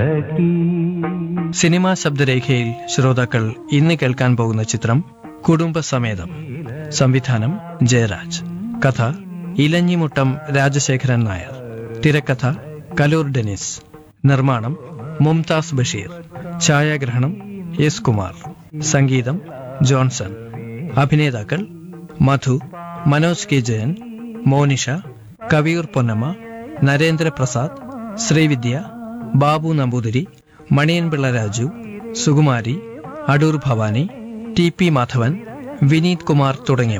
cinema ശബ്ദരേഖയിൽ ശ്രോതാക്കൾ ഇന്ന് കേൾക്കാൻ പോകുന്ന ചിത്രം കുടുംബസമേതം സംവിധാനം ജയരാജ് കഥ ഇലഞ്ഞിമുട്ടം രാജശേഖരൻ നായർ തിരക്കഥ കലൂർ ഡെനിസ് നിർമ്മാണം മുംതാസ് ബഷീർ ഛായാഗ്രഹണം എസ് കുമാർ സംഗീതം ജോൺസൺ അഭിനേതാക്കൾ Madhu Manoj K Jayan Monisha Kaviyoor Ponnamma Narendraprasad Srividya Babu Namboothiri Maniyanpilla Raju Sukumari Adoor Bhavani T P Madhavan Vineeth Kumar തുടങ്ങിയവർ